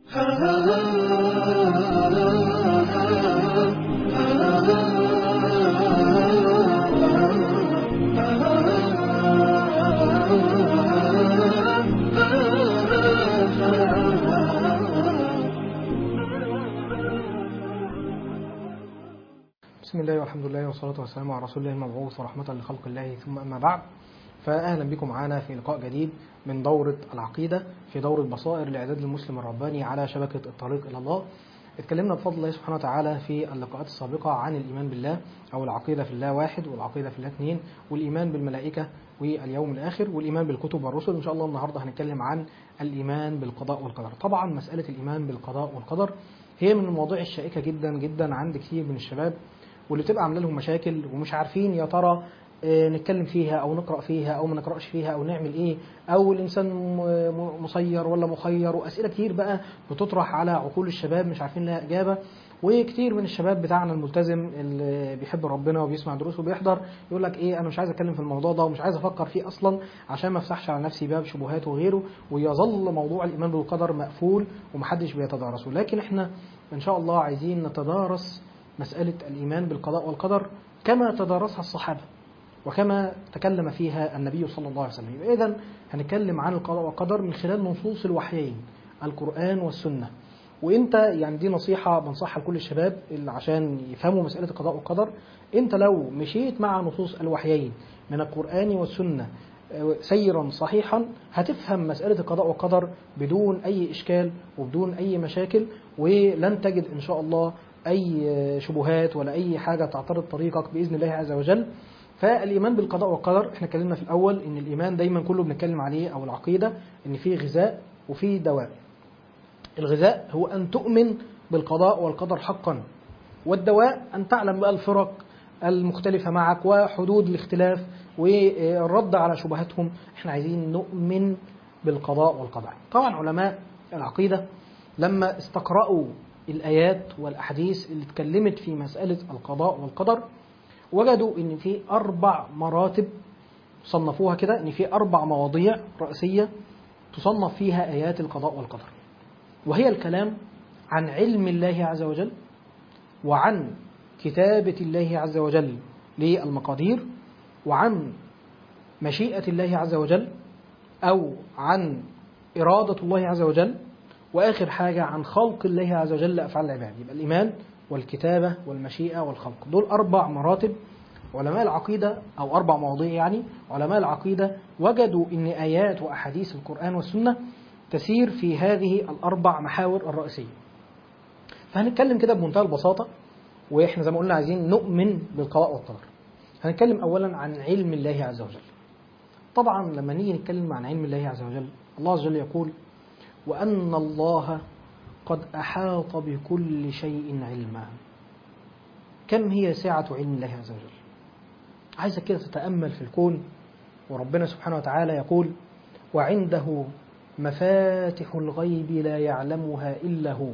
بسم الله والحمد لله والصلاة والسلام على رسول الله المبعوث ورحمة لخلق الله ثم أما بعد فأهلا بكم معنا في لقاء جديد من دورة العقيدة في دورة بصائر لإعداد المسلم الرباني على شبكة الطريق إلى الله اتكلمنا بفضل الله سبحانه وتعالى في اللقاءات السابقة عن الإيمان بالله أو العقيدة في الله واحد والعقيدة في الله اثنين والإيمان بالملائكة واليوم الآخر والإيمان بالكتب والرسل إن شاء الله النهاردة هنتكلم عن الإيمان بالقضاء والقدر طبعا مسألة الإيمان بالقضاء والقدر هي من المواضيع الشائكة جدا جدا عند كثير من الشباب واللي بتبقى عامله لهم مشاكل ومش عارفين يا ترى آه، نتكلم فيها او نقرا فيها او ما نقراش فيها او نعمل ايه او الانسان م- م- مسير ولا مخير واسئله كتير بقى بتطرح على عقول الشباب مش عارفين لها اجابه وكتير من الشباب بتاعنا الملتزم اللي بيحب ربنا وبيسمع دروس وبيحضر يقول لك ايه انا مش عايز اتكلم في الموضوع ده ومش عايز افكر فيه اصلا عشان ما افتحش على نفسي باب شبهات وغيره ويظل موضوع الايمان بالقدر مقفول ومحدش بيتدارسه لكن احنا ان شاء الله عايزين نتدارس مسألة الإيمان بالقضاء والقدر كما تدارسها الصحابة وكما تكلم فيها النبي صلى الله عليه وسلم إذا هنتكلم عن القضاء والقدر من خلال نصوص الوحيين القرآن والسنة وانت يعني دي نصيحة بنصحها لكل الشباب اللي عشان يفهموا مسألة القضاء والقدر انت لو مشيت مع نصوص الوحيين من القرآن والسنة آه، سيرا صحيحا هتفهم مسألة القضاء والقدر بدون أي إشكال وبدون أي مشاكل ولن تجد إن شاء الله أي شبهات ولا أي حاجة تعترض طريقك بإذن الله عز وجل فالإيمان بالقضاء والقدر احنا اتكلمنا في الأول إن الإيمان دايما كله بنتكلم عليه أو العقيدة إن فيه غذاء وفيه دواء الغذاء هو أن تؤمن بالقضاء والقدر حقا والدواء أن تعلم بقى الفرق المختلفة معك وحدود الاختلاف والرد على شبهاتهم احنا عايزين نؤمن بالقضاء والقدر طبعا علماء العقيدة لما استقرأوا الآيات والأحاديث اللي اتكلمت في مسألة القضاء والقدر وجدوا إن في أربع مراتب صنفوها كده إن في أربع مواضيع رئيسية تصنف فيها آيات القضاء والقدر وهي الكلام عن علم الله عز وجل وعن كتابة الله عز وجل للمقادير وعن مشيئة الله عز وجل أو عن إرادة الله عز وجل وآخر حاجة عن خلق الله عز وجل لأفعال العباد يبقى الإيمان والكتابة والمشيئة والخلق دول أربع مراتب علماء العقيدة أو أربع مواضيع يعني علماء العقيدة وجدوا أن آيات وأحاديث القرآن والسنة تسير في هذه الأربع محاور الرئيسية فهنتكلم كده بمنتهى البساطة وإحنا زي ما قلنا عايزين نؤمن بالقضاء والقدر هنتكلم أولا عن علم الله عز وجل طبعا لما نيجي نتكلم عن علم الله عز وجل الله عز وجل يقول وأن الله قد أحاط بكل شيء علما كم هي سعة علم الله عز وجل عايزك كده تتأمل في الكون وربنا سبحانه وتعالى يقول وعنده مفاتح الغيب لا يعلمها إلا هو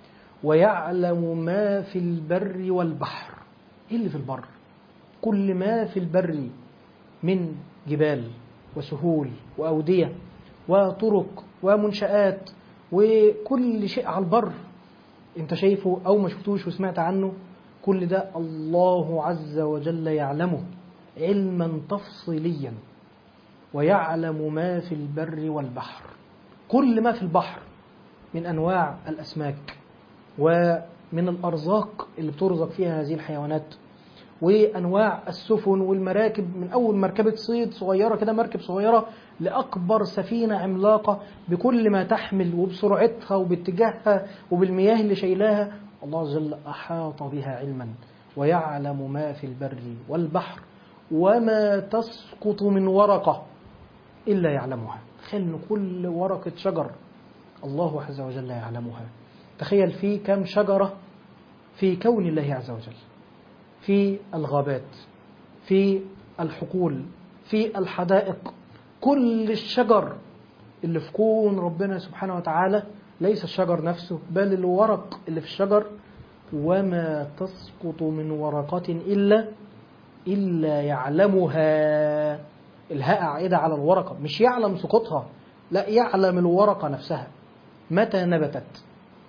ويعلم ما في البر والبحر إيه اللي في البر كل ما في البر من جبال وسهول وأودية وطرق ومنشآت وكل شيء على البر انت شايفه او ما شفتوش وسمعت عنه كل ده الله عز وجل يعلمه علما تفصيليا ويعلم ما في البر والبحر كل ما في البحر من انواع الاسماك ومن الارزاق اللي بترزق فيها هذه الحيوانات وانواع السفن والمراكب من اول مركبه صيد صغيره كده مركب صغيره لاكبر سفينه عملاقه بكل ما تحمل وبسرعتها وباتجاهها وبالمياه اللي شايلاها الله عز وجل احاط بها علما ويعلم ما في البر والبحر وما تسقط من ورقه الا يعلمها تخيل ان كل ورقه شجر الله عز وجل يعلمها تخيل في كم شجره في كون الله عز وجل في الغابات في الحقول في الحدائق كل الشجر اللي في كون ربنا سبحانه وتعالى ليس الشجر نفسه بل الورق اللي في الشجر وما تسقط من ورقة إلا إلا يعلمها الهاء عائدة على الورقة مش يعلم سقوطها لا يعلم الورقة نفسها متى نبتت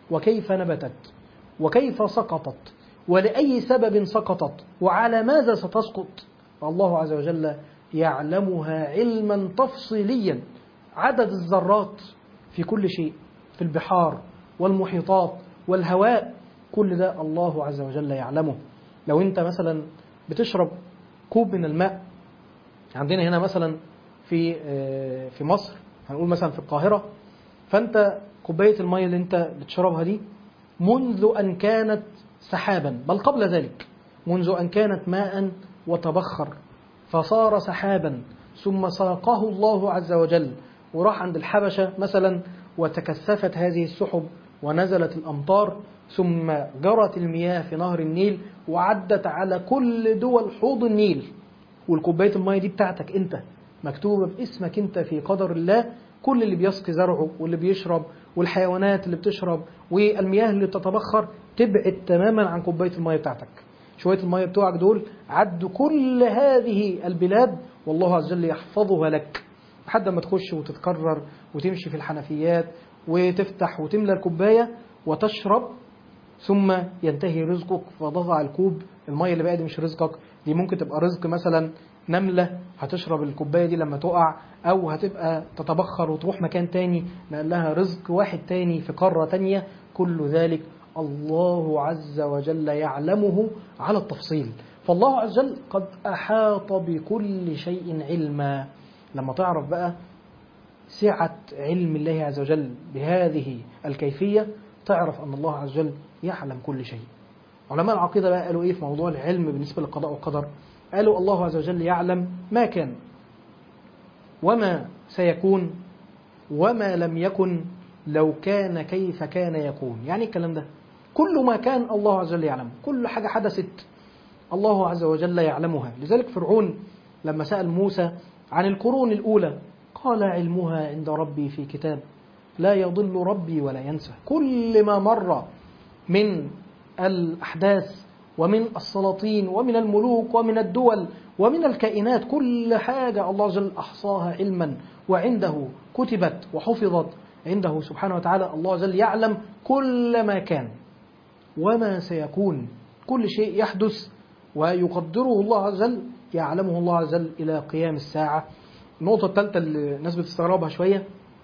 وكيف نبتت وكيف سقطت ولأي سبب سقطت وعلى ماذا ستسقط الله عز وجل يعلمها علما تفصيليا عدد الذرات في كل شيء في البحار والمحيطات والهواء كل ده الله عز وجل يعلمه لو انت مثلا بتشرب كوب من الماء عندنا هنا مثلا في في مصر هنقول مثلا في القاهرة فانت كوباية المية اللي انت بتشربها دي منذ أن كانت سحابا بل قبل ذلك منذ أن كانت ماء وتبخر فصار سحابا ثم ساقه الله عز وجل وراح عند الحبشة مثلا وتكثفت هذه السحب ونزلت الأمطار ثم جرت المياه في نهر النيل وعدت على كل دول حوض النيل والكوباية المية دي بتاعتك انت مكتوبة باسمك انت في قدر الله كل اللي بيسقي زرعه واللي بيشرب والحيوانات اللي بتشرب والمياه اللي بتتبخر تبعد تماما عن كوباية المية بتاعتك شوية المية بتوعك دول عدوا كل هذه البلاد والله عز وجل يحفظها لك لحد ما تخش وتتكرر وتمشي في الحنفيات وتفتح وتملى الكوباية وتشرب ثم ينتهي رزقك فتضع الكوب المية اللي بقى دي مش رزقك دي ممكن تبقى رزق مثلا نملة هتشرب الكوباية دي لما تقع أو هتبقى تتبخر وتروح مكان تاني نقل لها رزق واحد تاني في قارة تانية كل ذلك الله عز وجل يعلمه على التفصيل فالله عز وجل قد أحاط بكل شيء علما لما تعرف بقى سعة علم الله عز وجل بهذه الكيفية تعرف أن الله عز وجل يعلم كل شيء علماء العقيدة بقى قالوا إيه في موضوع العلم بالنسبة للقضاء والقدر قالوا الله عز وجل يعلم ما كان وما سيكون وما لم يكن لو كان كيف كان يكون يعني الكلام ده كل ما كان الله عز وجل يعلم كل حاجة حدثت الله عز وجل يعلمها لذلك فرعون لما سأل موسى عن القرون الأولى قال علمها عند ربي في كتاب لا يضل ربي ولا ينسى كل ما مر من الأحداث ومن السلاطين ومن الملوك ومن الدول ومن الكائنات كل حاجة الله جل أحصاها علما وعنده كتبت وحفظت عنده سبحانه وتعالى الله جل يعلم كل ما كان وما سيكون كل شيء يحدث ويقدره الله عز وجل يعلمه الله عز وجل إلى قيام الساعة النقطة الثالثة اللي الناس بتستغربها شوية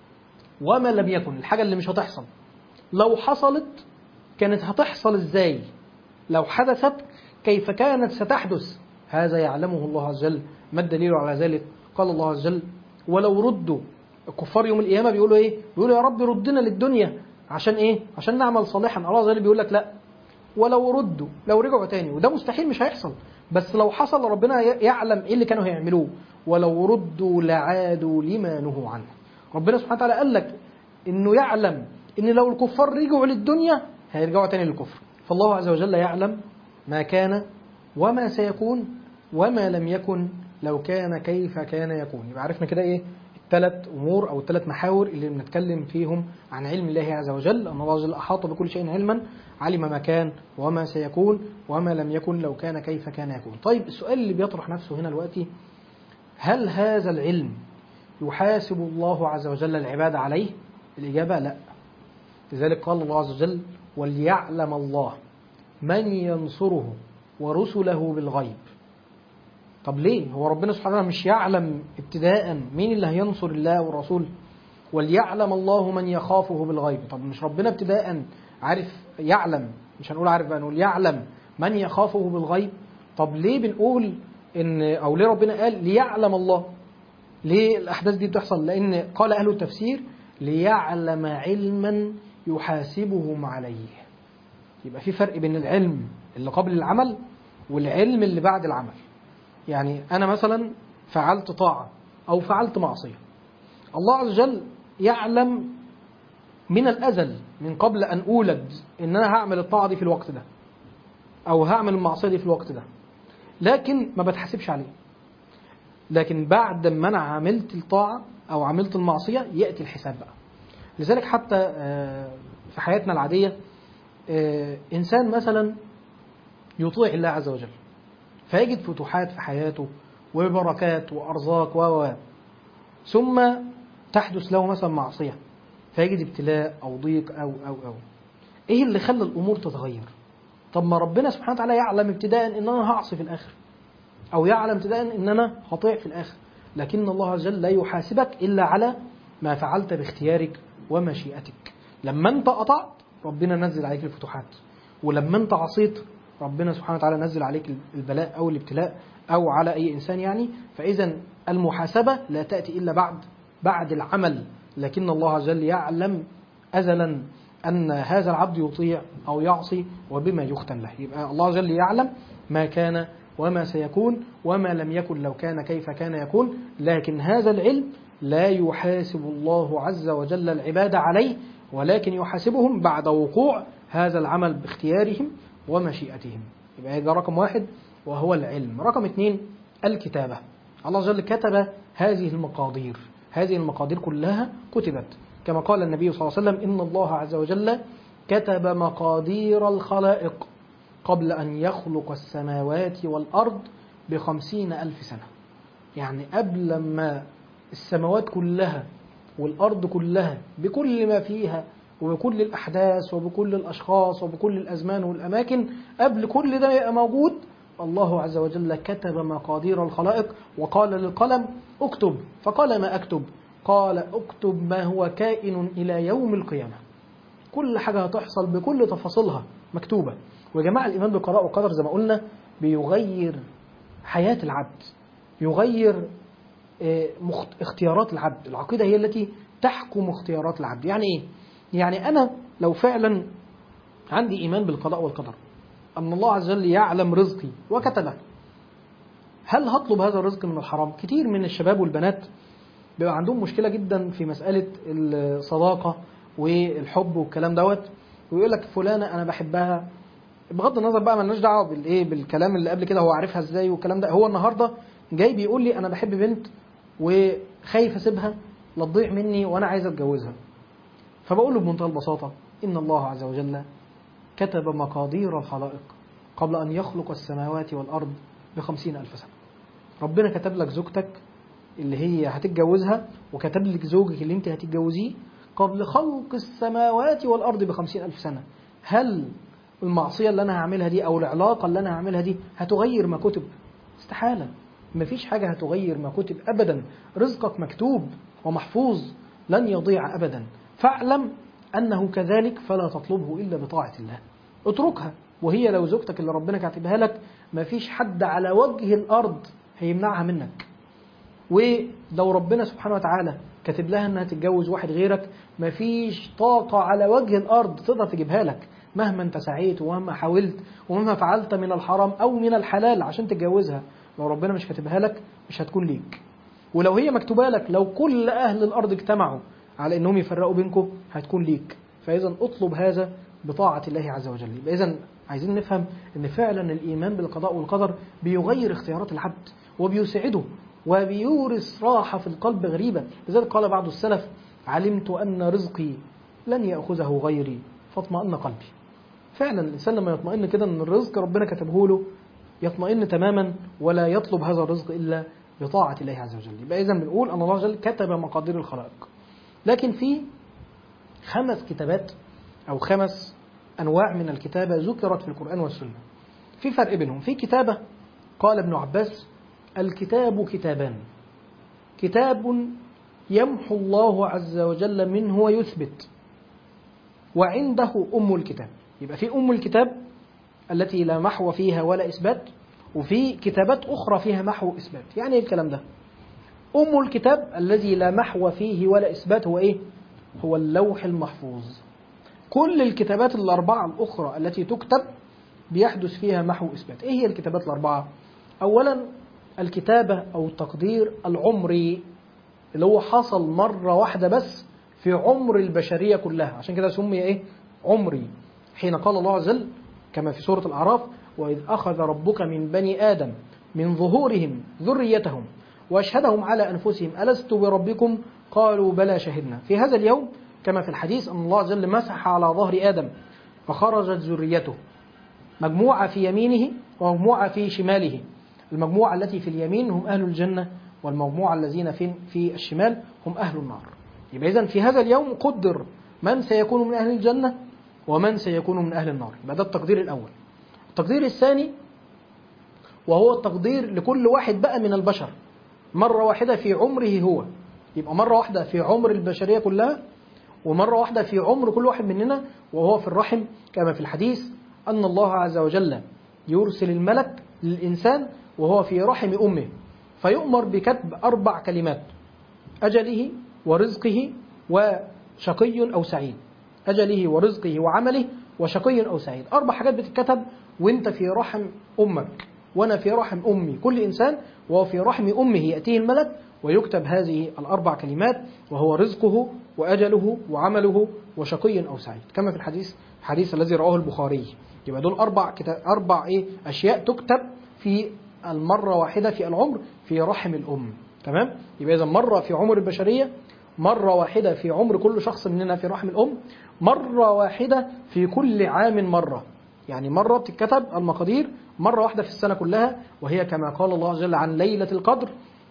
وما لم يكن الحاجة اللي مش هتحصل لو حصلت كانت هتحصل ازاي لو حدثت كيف كانت ستحدث هذا يعلمه الله عز وجل ما الدليل على ذلك قال الله عز وجل ولو ردوا الكفار يوم القيامة بيقولوا ايه بيقولوا يا رب ردنا للدنيا عشان ايه عشان نعمل صالحا الله عز وجل بيقول لك لا ولو ردوا لو رجعوا تاني وده مستحيل مش هيحصل بس لو حصل ربنا يعلم ايه اللي كانوا هيعملوه ولو ردوا لعادوا لما نهوا عنه ربنا سبحانه وتعالى قال لك انه يعلم ان لو الكفار رجعوا للدنيا هيرجعوا تاني للكفر فالله عز وجل يعلم ما كان وما سيكون وما لم يكن لو كان كيف كان يكون يبقى عرفنا كده ايه الثلاث امور او الثلاث محاور اللي بنتكلم فيهم عن علم الله عز وجل ان الله عز وجل احاط بكل شيء علما علم ما كان وما سيكون وما لم يكن لو كان كيف كان يكون طيب السؤال اللي بيطرح نفسه هنا دلوقتي هل هذا العلم يحاسب الله عز وجل العباد عليه الإجابة لا لذلك قال الله عز وجل وليعلم الله من ينصره ورسله بالغيب طب ليه هو ربنا سبحانه وتعالى مش يعلم ابتداء مين اللي هينصر الله والرسول وليعلم الله من يخافه بالغيب طب مش ربنا ابتداء عارف يعلم مش هنقول عارف بقى نقول يعلم من يخافه بالغيب طب ليه بنقول ان او ليه ربنا قال ليعلم الله ليه الاحداث دي بتحصل لان قال اهل التفسير ليعلم علما يحاسبهم عليه يبقى في فرق بين العلم اللي قبل العمل والعلم اللي بعد العمل يعني انا مثلا فعلت طاعه او فعلت معصيه الله عز وجل يعلم من الازل من قبل ان اولد ان انا هعمل الطاعه دي في الوقت ده او هعمل المعصيه دي في الوقت ده لكن ما بتحاسبش عليه لكن بعد ما انا عملت الطاعه او عملت المعصيه ياتي الحساب بقى لذلك حتى في حياتنا العاديه انسان مثلا يطيع الله عز وجل فيجد فتوحات في حياته وبركات وارزاق و ثم تحدث له مثلا معصيه فيجد ابتلاء او ضيق او او او ايه اللي خلى الامور تتغير طب ما ربنا سبحانه وتعالى يعلم ابتداء ان انا هعصي في الاخر او يعلم ابتداء ان انا هطيع في الاخر لكن الله عز وجل لا يحاسبك الا على ما فعلت باختيارك ومشيئتك لما انت قطعت ربنا نزل عليك الفتوحات ولما انت عصيت ربنا سبحانه وتعالى نزل عليك البلاء او الابتلاء او على اي انسان يعني فاذا المحاسبه لا تاتي الا بعد بعد العمل لكن الله عز وجل يعلم ازلا ان هذا العبد يطيع او يعصي وبما يختم له يبقى الله عز وجل يعلم ما كان وما سيكون وما لم يكن لو كان كيف كان يكون لكن هذا العلم لا يحاسب الله عز وجل العباد عليه ولكن يحاسبهم بعد وقوع هذا العمل باختيارهم ومشيئتهم يبقى ده رقم واحد وهو العلم رقم اثنين الكتابة الله عز وجل كتب هذه المقادير هذه المقادير كلها كتبت كما قال النبي صلى الله عليه وسلم إن الله عز وجل كتب مقادير الخلائق قبل أن يخلق السماوات والأرض بخمسين ألف سنة يعني قبل ما السماوات كلها والأرض كلها بكل ما فيها وبكل الأحداث وبكل الأشخاص وبكل الأزمان والأماكن قبل كل ده يبقى موجود الله عز وجل كتب مقادير الخلائق وقال للقلم اكتب فقال ما أكتب قال اكتب ما هو كائن إلى يوم القيامة كل حاجة هتحصل بكل تفاصيلها مكتوبة ويا جماعة الإيمان بالقضاء والقدر زي ما قلنا بيغير حياة العبد يغير اختيارات العبد العقيدة هي التي تحكم اختيارات العبد يعني إيه؟ يعني أنا لو فعلا عندي إيمان بالقضاء والقدر أن الله عز وجل يعلم رزقي وكتبه هل هطلب هذا الرزق من الحرام؟ كتير من الشباب والبنات بيبقى عندهم مشكلة جدا في مسألة الصداقة والحب والكلام دوت ويقول لك فلانة أنا بحبها بغض النظر بقى مالناش دعوة بالإيه بالكلام اللي قبل كده هو عارفها إزاي والكلام ده هو النهاردة جاي بيقول لي أنا بحب بنت وخايف أسيبها لا تضيع مني وأنا عايز أتجوزها فبقول له بمنتهى البساطة إن الله عز وجل كتب مقادير الخلائق قبل أن يخلق السماوات والأرض بخمسين ألف سنة ربنا كتب لك زوجتك اللي هي هتتجوزها وكتب لك زوجك اللي انت هتتجوزيه قبل خلق السماوات والأرض بخمسين ألف سنة هل المعصية اللي أنا هعملها دي أو العلاقة اللي أنا هعملها دي هتغير ما كتب استحالة مفيش حاجة هتغير ما كتب أبدا رزقك مكتوب ومحفوظ لن يضيع أبدا فاعلم أنه كذلك فلا تطلبه إلا بطاعة الله اتركها وهي لو زوجتك اللي ربنا كاتبها لك مفيش حد على وجه الأرض هيمنعها منك ولو ربنا سبحانه وتعالى كاتب لها انها تتجوز واحد غيرك مفيش طاقة على وجه الأرض تقدر تجيبها لك مهما انت سعيت ومهما حاولت ومهما فعلت من الحرام أو من الحلال عشان تتجوزها لو ربنا مش كاتبها لك مش هتكون ليك ولو هي مكتوبة لك لو كل أهل الأرض اجتمعوا على انهم يفرقوا بينكم هتكون ليك فاذا اطلب هذا بطاعه الله عز وجل يبقى اذا عايزين نفهم ان فعلا الايمان بالقضاء والقدر بيغير اختيارات العبد وبيسعده وبيورث راحه في القلب غريبه لذلك قال بعض السلف علمت ان رزقي لن ياخذه غيري فاطمأن قلبي فعلا الانسان لما يطمئن كده ان الرزق ربنا كتبه له يطمئن تماما ولا يطلب هذا الرزق الا بطاعه الله عز وجل يبقى اذا بنقول ان الله عز وجل كتب مقادير الخلائق لكن في خمس كتابات أو خمس أنواع من الكتابة ذكرت في القرآن والسنة في فرق بينهم في كتابة قال ابن عباس الكتاب كتابان كتاب يمحو الله عز وجل منه ويثبت وعنده أم الكتاب يبقى في أم الكتاب التي لا محو فيها ولا إثبات وفي كتابات أخرى فيها محو وإثبات يعني إيه الكلام ده أم الكتاب الذي لا محو فيه ولا إثبات هو إيه؟ هو اللوح المحفوظ كل الكتابات الأربعة الأخرى التي تكتب بيحدث فيها محو إثبات إيه هي الكتابات الأربعة؟ أولا الكتابة أو التقدير العمري اللي هو حصل مرة واحدة بس في عمر البشرية كلها عشان كده سمي إيه؟ عمري حين قال الله عز وجل كما في سورة الأعراف وإذ أخذ ربك من بني آدم من ظهورهم ذريتهم واشهدهم على انفسهم الست بربكم قالوا بلى شهدنا في هذا اليوم كما في الحديث ان الله عز وجل مسح على ظهر ادم فخرجت ذريته مجموعه في يمينه ومجموعه في شماله المجموعه التي في اليمين هم اهل الجنه والمجموعه الذين في في الشمال هم اهل النار يبقى اذا في هذا اليوم قدر من سيكون من اهل الجنه ومن سيكون من أهل النار يبقى ده التقدير الأول التقدير الثاني وهو التقدير لكل واحد بقى من البشر مرة واحدة في عمره هو يبقى مرة واحدة في عمر البشرية كلها ومرة واحدة في عمر كل واحد مننا وهو في الرحم كما في الحديث أن الله عز وجل يرسل الملك للإنسان وهو في رحم أمه فيؤمر بكتب أربع كلمات أجله ورزقه وشقي أو سعيد أجله ورزقه وعمله وشقي أو سعيد أربع حاجات بتتكتب وانت في رحم أمك وأنا في رحم أمي كل إنسان وهو في رحم أمه يأتيه الملك ويكتب هذه الأربع كلمات وهو رزقه وأجله وعمله وشقي أو سعيد كما في الحديث الحديث الذي رواه البخاري يبقى دول أربع كتاب أربع إيه أشياء تكتب في المرة واحدة في العمر في رحم الأم تمام يبقى إذا مرة في عمر البشرية مرة واحدة في عمر كل شخص مننا في رحم الأم مرة واحدة في كل عام مرة يعني مرة بتتكتب المقادير مرة واحدة في السنة كلها وهي كما قال الله عز وجل عن ليلة القدر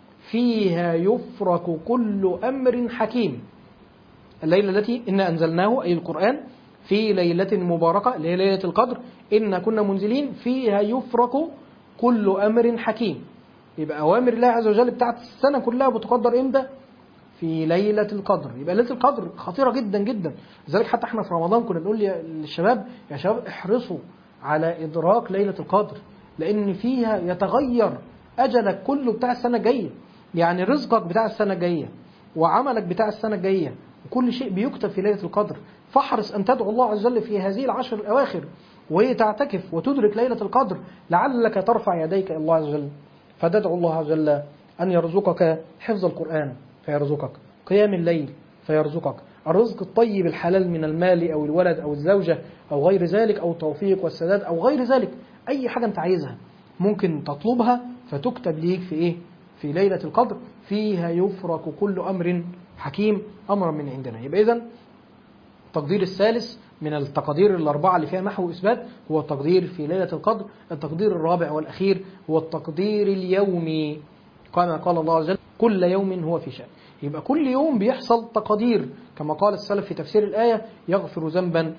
فيها يفرق كل أمر حكيم الليلة التي إنا أنزلناه أي القرآن في ليلة مباركة اللي هي ليلة القدر إنا كنا منزلين فيها يفرق كل أمر حكيم يبقى أوامر الله عز وجل بتاعت السنة كلها بتقدر إمتى في ليلة القدر يبقى ليلة القدر خطيرة جدا جدا لذلك حتى احنا في رمضان كنا بنقول للشباب يا شباب احرصوا على إدراك ليلة القدر لأن فيها يتغير أجلك كله بتاع السنة الجاية يعني رزقك بتاع السنة الجاية وعملك بتاع السنة الجاية وكل شيء بيكتب في ليلة القدر فاحرص أن تدعو الله عز وجل في هذه العشر الأواخر وهي تعتكف وتدرك ليلة القدر لعلك ترفع يديك إلى الله عز وجل فتدعو الله عز وجل أن يرزقك حفظ القرآن فيرزقك قيام الليل فيرزقك الرزق الطيب الحلال من المال أو الولد أو الزوجة أو غير ذلك أو التوفيق والسداد أو غير ذلك أي حاجة أنت عايزها ممكن تطلبها فتكتب ليك في إيه في ليلة القدر فيها يفرق كل أمر حكيم أمرا من عندنا يبقى إذن التقدير الثالث من التقدير الأربعة اللي فيها محو إثبات هو التقدير في ليلة القدر التقدير الرابع والأخير هو التقدير اليومي كما قال الله عز وجل كل يوم هو في شأن يبقى كل يوم بيحصل تقدير كما قال السلف في تفسير الآية يغفر ذنبا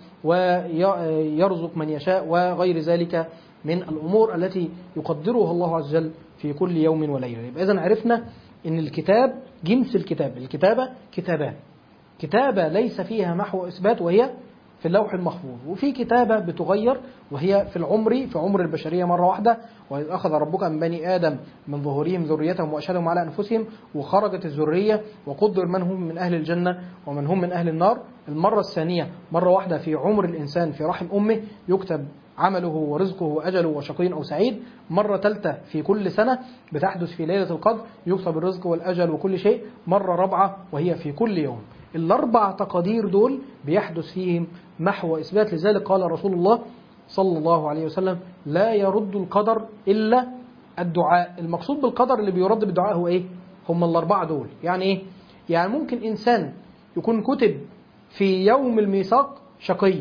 ويرزق من يشاء وغير ذلك من الأمور التي يقدرها الله عز وجل في كل يوم وليلة يبقى إذن عرفنا أن الكتاب جنس الكتاب الكتابة كتابان كتابة ليس فيها محو إثبات وهي في اللوح المحفوظ وفي كتابة بتغير وهي في العمر في عمر البشرية مرة واحدة وإذ أخذ ربك من بني آدم من ظهورهم ذريتهم وأشهدهم على أنفسهم وخرجت الذرية وقدر من هم من أهل الجنة ومن هم من أهل النار المرة الثانية مرة واحدة في عمر الإنسان في رحم أمه يكتب عمله ورزقه وأجله وشقي أو سعيد مرة ثالثة في كل سنة بتحدث في ليلة القدر يكتب الرزق والأجل وكل شيء مرة رابعة وهي في كل يوم الأربع تقادير دول بيحدث فيهم محو إثبات لذلك قال رسول الله صلى الله عليه وسلم لا يرد القدر إلا الدعاء المقصود بالقدر اللي بيرد بالدعاء هو إيه هم الأربعة دول يعني إيه يعني ممكن إنسان يكون كتب في يوم الميثاق شقي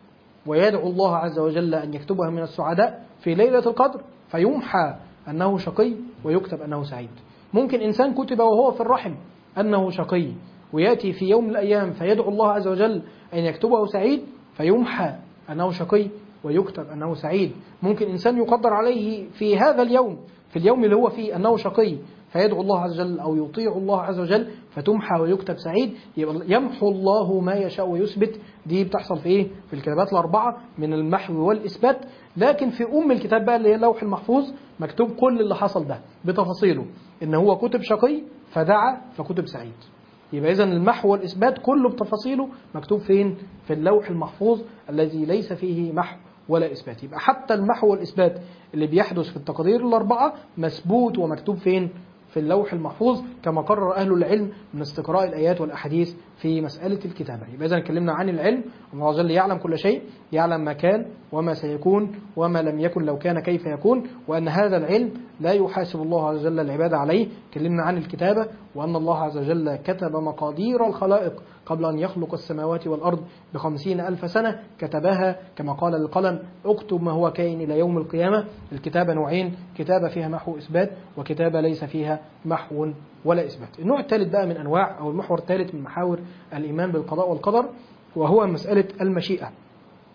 ويدعو الله عز وجل أن يكتبها من السعداء في ليلة القدر فيمحى أنه شقي ويكتب أنه سعيد ممكن إنسان كتب وهو في الرحم أنه شقي ويأتي في يوم من الأيام فيدعو الله عز وجل أن يكتبه سعيد فيمحى أنه شقي ويكتب أنه سعيد ممكن إنسان يقدر عليه في هذا اليوم في اليوم اللي هو فيه أنه شقي فيدعو الله عز وجل أو يطيع الله عز وجل فتمحى ويكتب سعيد يبقى يمحو الله ما يشاء ويثبت دي بتحصل في إيه؟ في الكتابات الأربعة من المحو والإثبات لكن في أم الكتاب بقى اللي هي اللوح المحفوظ مكتوب كل اللي حصل ده بتفاصيله إن هو كتب شقي فدعا فكتب سعيد يبقى إذا المحو والإثبات كله بتفاصيله مكتوب فين؟ في اللوح المحفوظ الذي ليس فيه محو ولا إثبات يبقى حتى المحو والإثبات اللي بيحدث في التقدير الأربعة مثبوت ومكتوب فين؟ في اللوح المحفوظ كما قرر أهل العلم من استقراء الآيات والأحاديث في مسألة الكتابة يبقى إذا اتكلمنا عن العلم الله عز وجل يعلم كل شيء يعلم ما كان وما سيكون وما لم يكن لو كان كيف يكون وأن هذا العلم لا يحاسب الله عز وجل العباد عليه اتكلمنا عن الكتابة وأن الله عز وجل كتب مقادير الخلائق قبل أن يخلق السماوات والأرض بخمسين ألف سنة كتبها كما قال للقلم اكتب ما هو كائن إلى يوم القيامة الكتابة نوعين كتابة فيها محو إثبات وكتابة ليس فيها محو ولا إثبات النوع الثالث بقى من أنواع أو المحور الثالث من محاور الإيمان بالقضاء والقدر وهو مسألة المشيئة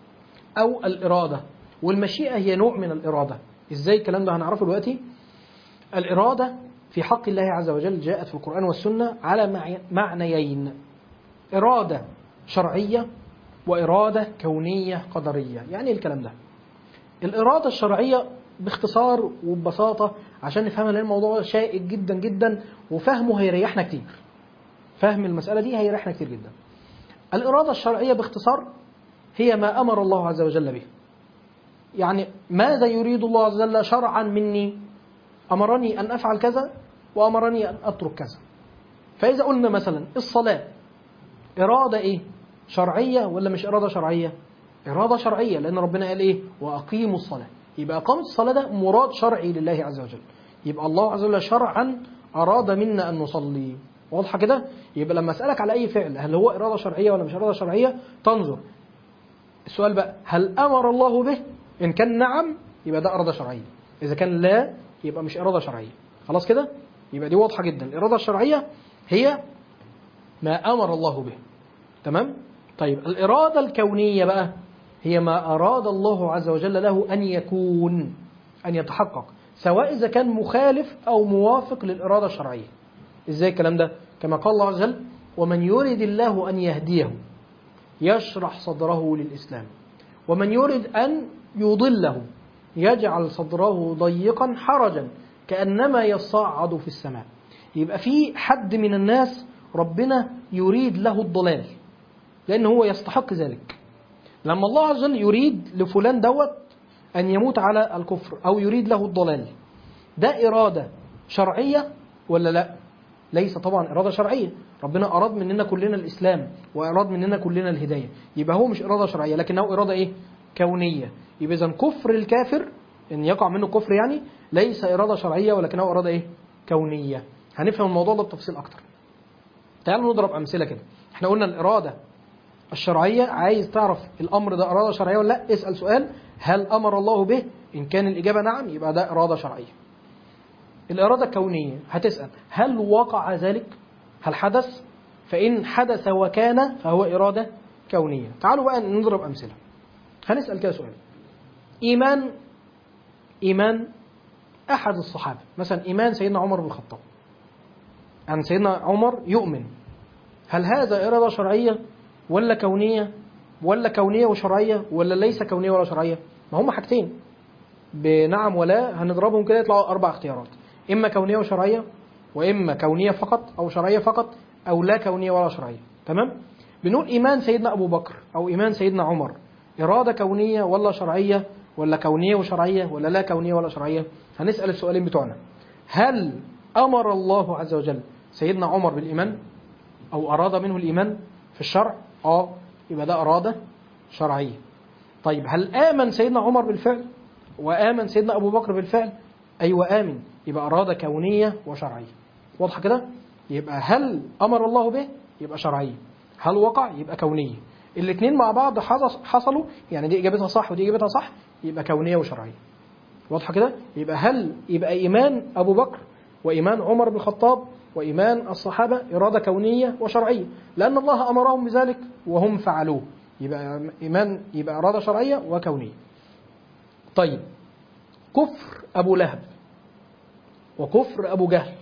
أو الإرادة والمشيئة هي نوع من الإرادة إزاي الكلام ده هنعرفه دلوقتي الإرادة في حق الله عز وجل جاءت في القرآن والسنة على مع- معنيين إرادة شرعية وإرادة كونية قدرية يعني إيه الكلام ده الإرادة الشرعية باختصار وببساطة عشان نفهمها لأن الموضوع شائك جدا جدا وفهمه هيريحنا كتير فهم المسألة دي هيريحنا كتير جدا الإرادة الشرعية باختصار هي ما أمر الله عز وجل به يعني ماذا يريد الله عز وجل شرعا مني أمرني أن أفعل كذا وأمرني أن أترك كذا فإذا قلنا مثلا الصلاة إرادة إيه شرعية ولا مش إرادة شرعية إرادة شرعية لأن ربنا قال إيه وأقيموا الصلاة يبقى إقامة الصلاة ده مراد شرعي لله عز وجل يبقى الله عز وجل شرعا أراد منا أن نصلي واضحة كده يبقى لما أسألك على أي فعل هل هو إرادة شرعية ولا مش إرادة شرعية تنظر السؤال بقى هل أمر الله به إن كان نعم يبقى ده إرادة شرعية إذا كان لا يبقى مش إرادة شرعية خلاص كده يبقى دي واضحة جدا الإرادة الشرعية هي ما أمر الله به تمام طيب الإرادة الكونية بقى هي ما أراد الله عز وجل له أن يكون أن يتحقق سواء إذا كان مخالف أو موافق للإرادة الشرعية إزاي الكلام ده كما قال الله عز وجل ومن يرد الله أن يهديه يشرح صدره للإسلام ومن يرد أن يضله يجعل صدره ضيقا حرجا كأنما يصعد في السماء يبقى في حد من الناس ربنا يريد له الضلال لأن هو يستحق ذلك لما الله عز وجل يريد لفلان دوت أن يموت على الكفر أو يريد له الضلال ده إرادة شرعية ولا لا ليس طبعا إرادة شرعية ربنا أراد مننا كلنا الإسلام وأراد مننا كلنا الهداية يبقى هو مش إرادة شرعية لكنه إرادة إيه كونية يبقى إذا كفر الكافر إن يقع منه كفر يعني ليس إرادة شرعية ولكنه إرادة إيه كونية هنفهم الموضوع ده بتفصيل أكتر تعالوا نضرب أمثلة كده احنا قلنا الإرادة الشرعية عايز تعرف الأمر ده إرادة شرعية ولا لا اسأل سؤال هل أمر الله به إن كان الإجابة نعم يبقى ده إرادة شرعية الإرادة الكونية هتسأل هل وقع ذلك هل حدث فإن حدث وكان فهو إرادة كونية تعالوا بقى نضرب أمثلة هنسأل كده سؤال إيمان إيمان أحد الصحابة مثلا إيمان سيدنا عمر بن الخطاب أن سيدنا عمر يؤمن هل هذا إرادة شرعية ولا كونية ولا كونية وشرعية ولا ليس كونية ولا شرعية ما هم حاجتين بنعم ولا هنضربهم كده يطلعوا أربع اختيارات إما كونية وشرعية وإما كونية فقط أو شرعية فقط أو لا كونية ولا شرعية تمام بنقول إيمان سيدنا أبو بكر أو إيمان سيدنا عمر إرادة كونية ولا شرعية ولا كونية وشرعية ولا لا كونية ولا شرعية هنسأل السؤالين بتوعنا هل أمر الله عز وجل سيدنا عمر بالإيمان أو أراد منه الإيمان في الشرع آه يبقى ده أرادة شرعية طيب هل آمن سيدنا عمر بالفعل وآمن سيدنا أبو بكر بالفعل أيوة آمن يبقى أرادة كونية وشرعية واضحة كده يبقى هل أمر الله به يبقى شرعية هل وقع يبقى كونية الاثنين مع بعض حص- حصلوا يعني دي إجابتها صح ودي إجابتها صح يبقى كونية وشرعية واضحة كده يبقى هل يبقى إيمان أبو بكر وإيمان عمر بن الخطاب وإيمان الصحابة إرادة كونية وشرعية لأن الله أمرهم بذلك وهم فعلوه يبقى إيمان يبقى إرادة شرعية وكونية طيب كفر أبو لهب وكفر أبو جهل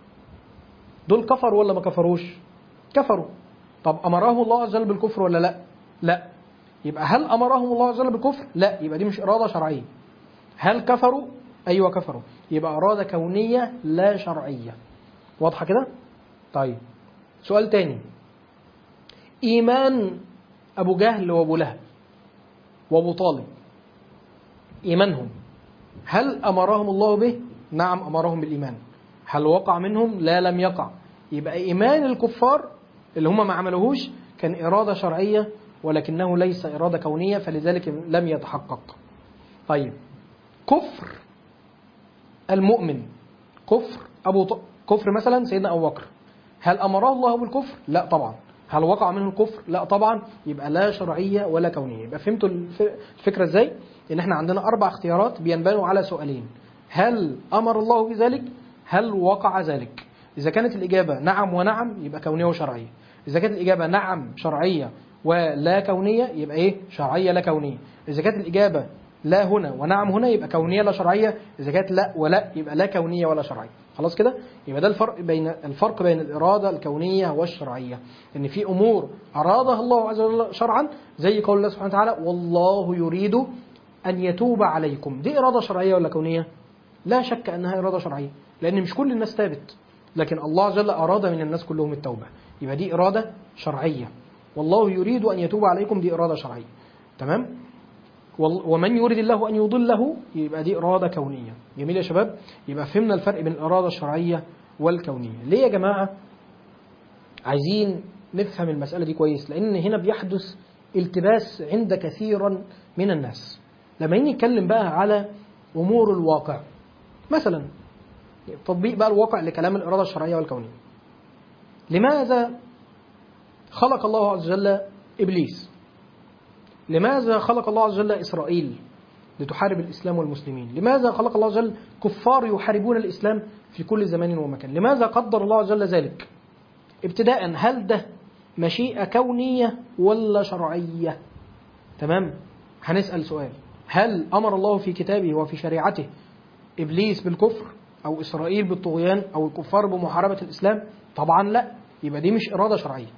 دول كفروا ولا ما كفروش كفروا طب أمرهم الله عز وجل بالكفر ولا لا لا يبقى هل أمرهم الله عز وجل بالكفر لا يبقى دي مش إرادة شرعية هل كفروا أيوة كفروا يبقى إرادة كونية لا شرعية واضحة كده طيب سؤال تاني إيمان أبو جهل وأبو لهب وأبو طالب إيمانهم هل أمرهم الله به؟ نعم أمرهم بالإيمان هل وقع منهم؟ لا لم يقع يبقى إيمان الكفار اللي هم ما عملوهوش كان إرادة شرعية ولكنه ليس إرادة كونية فلذلك لم يتحقق طيب كفر المؤمن كفر أبو ط... كفر مثلا سيدنا أبو بكر هل أمره الله بالكفر؟ لا طبعا هل وقع منه الكفر؟ لا طبعا يبقى لا شرعية ولا كونية يبقى فهمتوا الف- الفكرة ازاي؟ إن احنا عندنا أربع اختيارات بينبنوا على سؤالين هل أمر الله بذلك؟ هل وقع ذلك؟ إذا كانت الإجابة نعم ونعم يبقى كونية وشرعية إذا كانت الإجابة نعم شرعية ولا كونية يبقى إيه شرعية لا كونية إذا كانت الإجابة لا هنا ونعم هنا يبقى كونية لا شرعية إذا كانت لا ولا يبقى لا كونية ولا شرعية خلاص كده يبقى ده الفرق بين الفرق بين الإرادة الكونية والشرعية إن في أمور أرادها الله عز وجل شرعا زي قول الله سبحانه وتعالى والله يريد أن يتوب عليكم دي إرادة شرعية ولا كونية لا شك أنها إرادة شرعية لأن مش كل الناس تابت لكن الله عز وجل أراد من الناس كلهم التوبة يبقى دي إرادة شرعية والله يريد أن يتوب عليكم دي إرادة شرعية تمام وال- ومن يريد الله أن يضله يبقى دي إرادة كونية جميل يا شباب يبقى فهمنا الفرق بين الإرادة الشرعية والكونية ليه يا جماعة عايزين نفهم المسألة دي كويس لأن هنا بيحدث التباس عند كثيرا من الناس لما يجي نتكلم بقى على أمور الواقع مثلا تطبيق بقى الواقع لكلام الإرادة الشرعية والكونية لماذا خلق الله عز وجل إبليس لماذا خلق الله عز وجل إسرائيل لتحارب الإسلام والمسلمين لماذا خلق الله عز وجل كفار يحاربون الإسلام في كل زمان ومكان لماذا قدر الله عز وجل ذلك ابتداء هل ده مشيئة كونية ولا شرعية تمام هنسأل سؤال هل أمر الله في كتابه وفي شريعته إبليس بالكفر أو إسرائيل بالطغيان أو الكفار بمحاربة الإسلام طبعا لا يبقى دي مش إرادة شرعية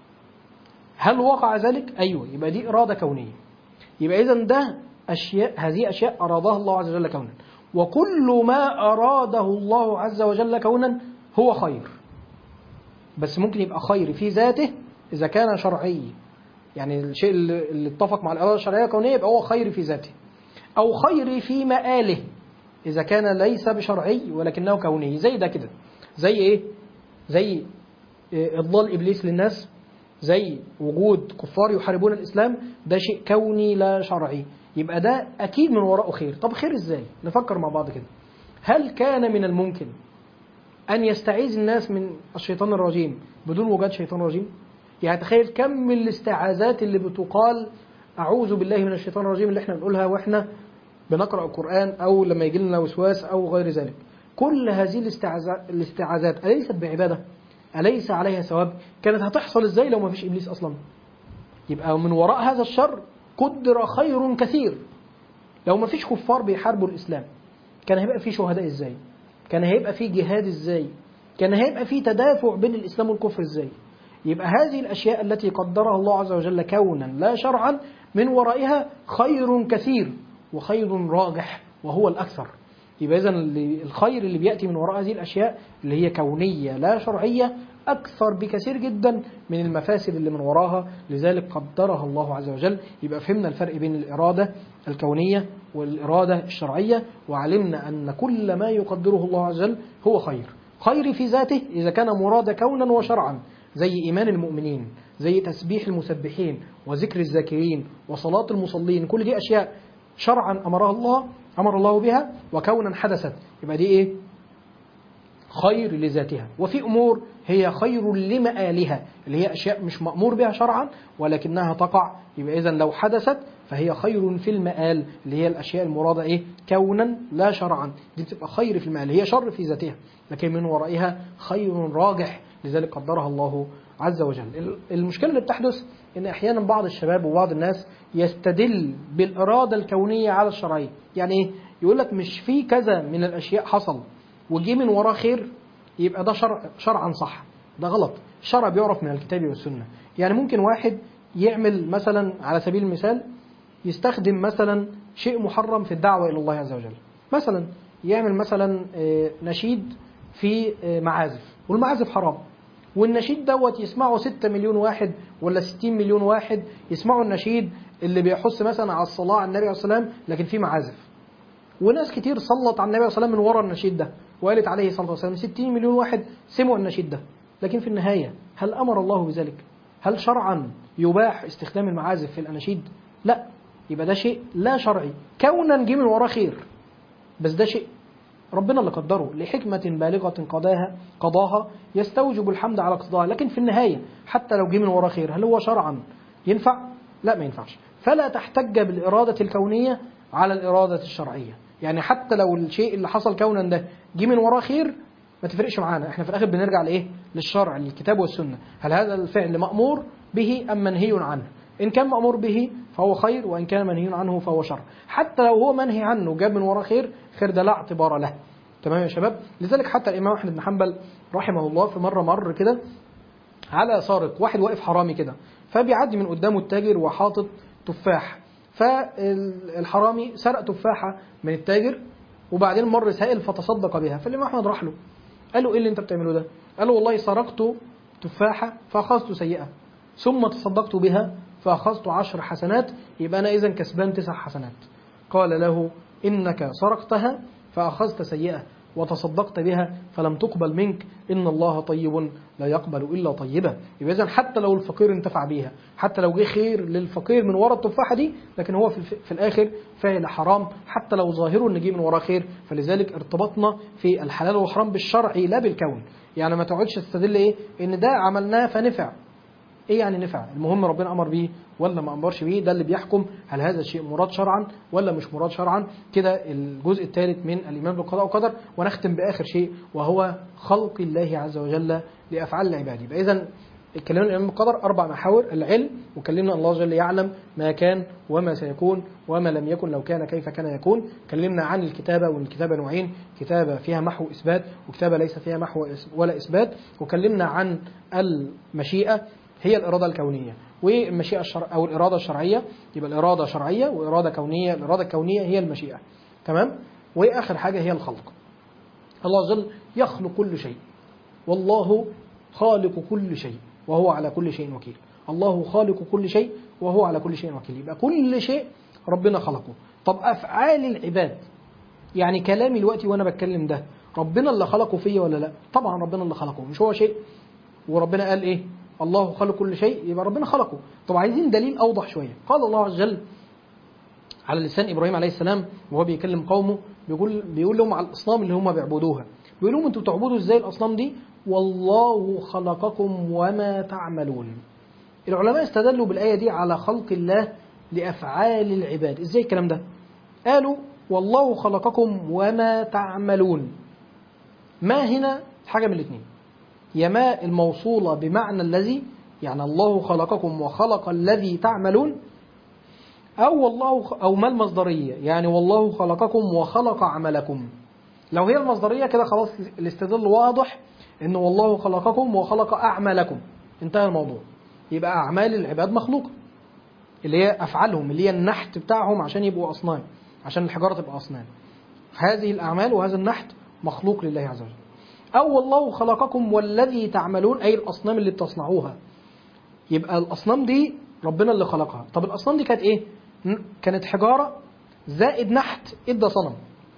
هل وقع ذلك أيوة يبقى دي إرادة كونية يبقى إذا ده أشياء هذه أشياء أرادها الله عز وجل كونا وكل ما أراده الله عز وجل كونا هو خير بس ممكن يبقى خير في ذاته إذا كان شرعي يعني الشيء اللي اللي اتفق مع الإرادة الشرعية الكونية يبقى هو خير في ذاته أو خير في مآله إذا كان ليس بشرعي ولكنه كوني زي ده كده زي إيه؟ زي إيه، إضلال إبليس للناس زي وجود كفار يحاربون الإسلام ده شيء كوني لا شرعي يبقى ده أكيد من وراءه خير طب خير إزاي؟ نفكر مع بعض كده هل كان من الممكن أن يستعيذ الناس من الشيطان الرجيم بدون وجود شيطان رجيم يعني تخيل كم من الاستعاذات اللي بتقال أعوذ بالله من الشيطان الرجيم اللي احنا بنقولها واحنا بنقرأ القرآن أو لما يجي لنا وسواس أو غير ذلك كل هذه الاستعاذات الاستعاذات أليست بعبادة أليس عليها ثواب كانت هتحصل إزاي لو ما فيش إبليس أصلا يبقى من وراء هذا الشر قدر خير كثير لو ما فيش كفار بيحاربوا الإسلام كان هيبقى في شهداء إزاي كان هيبقى في جهاد إزاي كان هيبقى في تدافع بين الإسلام والكفر إزاي يبقى هذه الأشياء التي قدرها الله عز وجل كونا لا شرعا من ورائها خير كثير وخير راجح وهو الأكثر يبقى إذا اللي- الخير اللي بيأتي من وراء هذه الأشياء اللي هي كونية لا شرعية أكثر بكثير جدا من المفاسد اللي من وراها لذلك قدرها الله عز وجل يبقى فهمنا الفرق بين الإرادة الكونية والإرادة الشرعية وعلمنا أن كل ما يقدره الله عز وجل هو خير خير في ذاته إذا كان مراد كونا وشرعا زي إيمان المؤمنين زي تسبيح المسبحين وذكر الذاكرين وصلاة المصلين كل دي أشياء شرعا أمرها الله أمر الله بها وكونا حدثت يبقى دي إيه خير لذاتها وفي أمور هي خير لمآلها اللي هي أشياء مش مأمور بها شرعا ولكنها تقع يبقى إذا لو حدثت فهي خير في المآل اللي هي الأشياء المرادة إيه كونا لا شرعا دي تبقى خير في المآل هي شر في ذاتها لكن من ورائها خير راجح لذلك قدرها الله عز وجل المشكلة اللي بتحدث إن أحيانا بعض الشباب وبعض الناس يستدل بالإرادة الكونية على الشرعية يعني إيه يقول لك مش في كذا من الأشياء حصل وجي من وراه خير يبقى ده شرع شرعا صح ده غلط الشرع بيعرف من الكتاب والسنة يعني ممكن واحد يعمل مثلا على سبيل المثال يستخدم مثلا شيء محرم في الدعوة إلى الله عز وجل مثلا يعمل مثلا آه، نشيد في آه، معازف والمعازف حرام والنشيد دوت يسمعه 6 مليون واحد ولا 60 مليون واحد يسمعوا النشيد اللي بيحث مثلا على الصلاة على النبي عليه الصلاة والسلام لكن فيه معازف وناس كتير صلت على النبي صلى الله عليه وسلم من ورا النشيد ده وقالت عليه الصلاة والسلام 60 مليون واحد سمعوا النشيد ده لكن في النهاية هل أمر الله بذلك هل شرعا يباح استخدام المعازف في الأناشيد لا يبقى ده شيء لا شرعي كونا جه من وراه خير بس ده شيء ربنا اللي قدره لحكمة بالغة قضاها قضاها يستوجب الحمد على قضاها لكن في النهاية حتى لو جه من وراه خير هل هو شرعا ينفع؟ لا ما ينفعش فلا تحتج بالإرادة الكونية على الإرادة الشرعية يعني حتى لو الشيء اللي حصل كونا ده جه من وراه خير ما تفرقش معانا احنا في الاخر بنرجع لايه للشرع للكتاب والسنه هل هذا الفعل مامور به أم منهي عنه إن كان مأمور به فهو خير وإن كان منهي عنه فهو شر حتى لو هو منهي عنه جاب من وراه خير خير ده لا اعتبار له تمام يا شباب لذلك حتى الإمام أحمد بن حنبل رحمه الله في مرة مر كده على سارق واحد واقف حرامي كده فبيعدي من قدامه التاجر وحاطط تفاح فالحرامي سرق تفاحة من التاجر وبعدين مر سائل فتصدق بها فالإمام أحمد راح له قال له إيه اللي أنت بتعمله ده قال له والله سرقت تفاحة فأخذت سيئة ثم تصدقت بها فأخذت عشر حسنات يبقى أنا إذا كسبان تسع حسنات قال له إنك سرقتها فأخذت سيئة وتصدقت بها فلم تقبل منك إن الله طيب لا يقبل إلا طيبا يبقى إذا حتى لو الفقير انتفع بيها حتى لو جه خير للفقير من وراء التفاحة دي لكن هو في, الف... في الآخر فاعل حرام حتى لو ظاهره إن جه من وراه خير فلذلك ارتبطنا في الحلال والحرام بالشرع لا بالكون يعني ما تقعدش تستدل إيه إن ده عملناه فنفع ايه يعني نفع المهم ربنا امر بيه ولا ما امرش بيه ده اللي بيحكم هل هذا الشيء مراد شرعا ولا مش مراد شرعا كده الجزء الثالث من الايمان بالقضاء والقدر ونختم باخر شيء وهو خلق الله عز وجل لافعال العباد يبقى اذا اتكلمنا الايمان بالقدر اربع محاور العلم وكلمنا الله جل يعلم ما كان وما سيكون وما لم يكن لو كان كيف كان يكون كلمنا عن الكتابه والكتابه نوعين كتابه فيها محو اثبات وكتابه ليس فيها محو ولا اثبات وكلمنا عن المشيئه هي الإرادة الكونية والمشيئة الشرع أو الإرادة الشرعية يبقى الإرادة شرعية وإرادة كونية الإرادة الكونية هي المشيئة تمام وآخر حاجة هي الخلق الله عز وجل يخلق كل شيء والله خالق كل شيء وهو على كل شيء وكيل الله خالق كل شيء وهو على كل شيء وكيل يبقى كل شيء ربنا خلقه طب أفعال العباد يعني كلامي دلوقتي وأنا بتكلم ده ربنا اللي خلقه فيا ولا لا طبعا ربنا اللي خلقه مش هو شيء وربنا قال ايه الله خلق كل شيء يبقى ربنا خلقه طب عايزين دليل أوضح شوية قال الله عز وجل على لسان إبراهيم عليه السلام وهو بيكلم قومه بيقول بيقول لهم على الأصنام اللي هم بيعبدوها بيقول لهم أنتوا بتعبدوا إزاي الأصنام دي والله خلقكم وما تعملون العلماء استدلوا بالآية دي على خلق الله لأفعال العباد إزاي الكلام ده قالوا والله خلقكم وما تعملون ما هنا حاجة من الاثنين يا ما الموصولة بمعنى الذي يعني الله خلقكم وخلق الذي تعملون أو والله أو ما المصدرية يعني والله خلقكم وخلق عملكم لو هي المصدرية كده خلاص الاستدلال واضح إن والله خلقكم وخلق أعمالكم انتهى الموضوع يبقى أعمال العباد مخلوقة اللي هي أفعالهم اللي هي النحت بتاعهم عشان يبقوا أصنام عشان الحجارة تبقى أصنام هذه الأعمال وهذا النحت مخلوق لله عز وجل أو والله خلقكم والذي تعملون أي الأصنام اللي بتصنعوها يبقى الأصنام دي ربنا اللي خلقها طب الأصنام دي كانت إيه كانت حجارة زائد نحت إدى صنم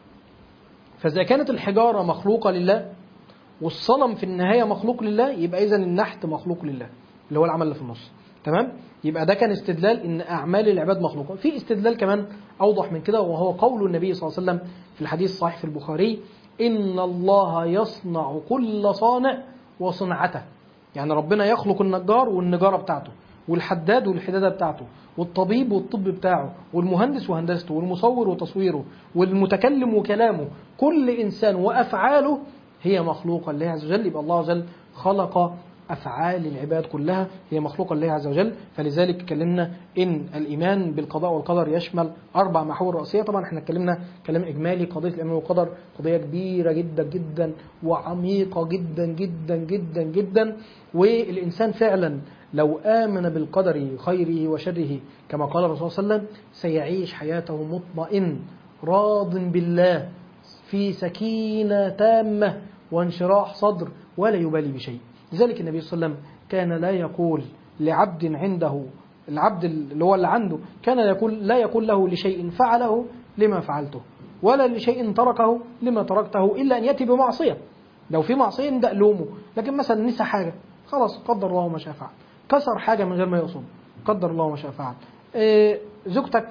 فإذا كانت الحجارة مخلوقة لله والصنم في النهاية مخلوق لله يبقى إذا النحت مخلوق لله اللي هو العمل اللي في النص تمام يبقى ده كان استدلال ان اعمال العباد مخلوقه في استدلال كمان اوضح من كده وهو قول النبي صلى الله عليه وسلم في الحديث الصحيح في البخاري ان الله يصنع كل صانع وصنعته يعني ربنا يخلق النجار والنجاره بتاعته والحداد والحداده بتاعته والطبيب والطب بتاعه والمهندس وهندسته والمصور وتصويره والمتكلم وكلامه كل انسان وافعاله هي مخلوقه لله عز وجل يبقى الله عز وجل خلق أفعال العباد كلها هي مخلوقة لله عز وجل فلذلك اتكلمنا إن الإيمان بالقضاء والقدر يشمل أربع محاور رئيسية طبعا احنا اتكلمنا كلام إجمالي قضية الإيمان بالقدر قضية كبيرة جدا جدا وعميقة جدا جدا جدا جدا والإنسان فعلا لو آمن بالقدر خيره وشره كما قال الرسول صلى الله عليه وسلم سيعيش حياته مطمئن راض بالله في سكينة تامة وانشراح صدر ولا يبالي بشيء لذلك النبي صلى الله عليه وسلم كان لا يقول لعبد عنده العبد اللي هو اللي عنده كان يقول لا يقول له لشيء فعله لما فعلته ولا لشيء تركه لما تركته إلا أن يأتي بمعصية لو في معصية ندق لومه لكن مثلا نسى حاجة خلاص قدر الله ما شاء فعل كسر حاجة من غير ما يقصد قدر الله ما شاء فعل إيه زوجتك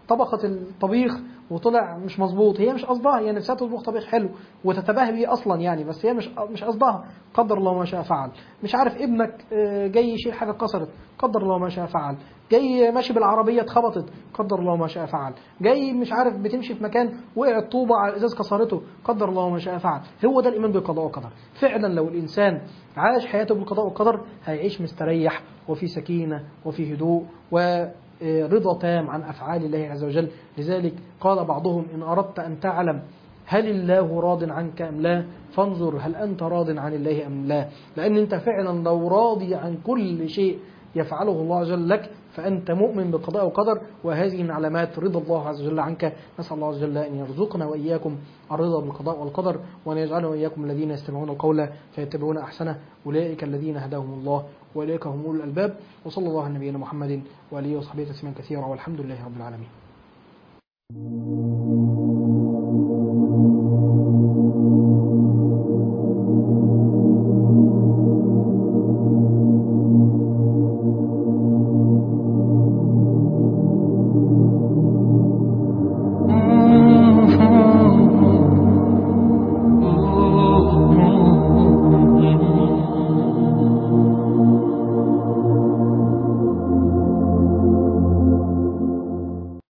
طبخت الطبيخ وطلع مش مظبوط هي مش قصدها هي نفسها تطبخ طبيخ حلو وتتباهى بيه اصلا يعني بس هي مش مش قصدها قدر الله ما شاء فعل مش عارف ابنك آه، جاي يشيل حاجه اتكسرت قدر الله ما شاء فعل جاي ماشي بالعربيه اتخبطت قدر الله ما شاء فعل جاي مش عارف بتمشي في مكان وقعت طوبه على الازاز كسرته قدر الله ما شاء فعل هو ده الايمان بالقضاء والقدر فعلا لو الانسان عاش حياته بالقضاء والقدر هيعيش مستريح وفي سكينه وفي هدوء ورضا تام عن افعال الله عز وجل لذلك قال بعضهم ان اردت ان تعلم هل الله راض عنك أم لا فانظر هل أنت راض عن الله أم لا لأن أنت فعلا لو راضي عن كل شيء يفعله الله عز وجل لك فأنت مؤمن بقضاء وقدر وهذه من علامات رضا الله عز وجل عنك نسأل الله عز وجل أن يرزقنا وإياكم الرضا بالقضاء والقدر وأن يجعلنا وإياكم الذين يستمعون القول فيتبعون أحسنه أولئك الذين هداهم الله وأولئك هم أولو الألباب وصلى الله على نبينا محمد وآله وصحبه تسليما كثيرا والحمد لله رب العالمين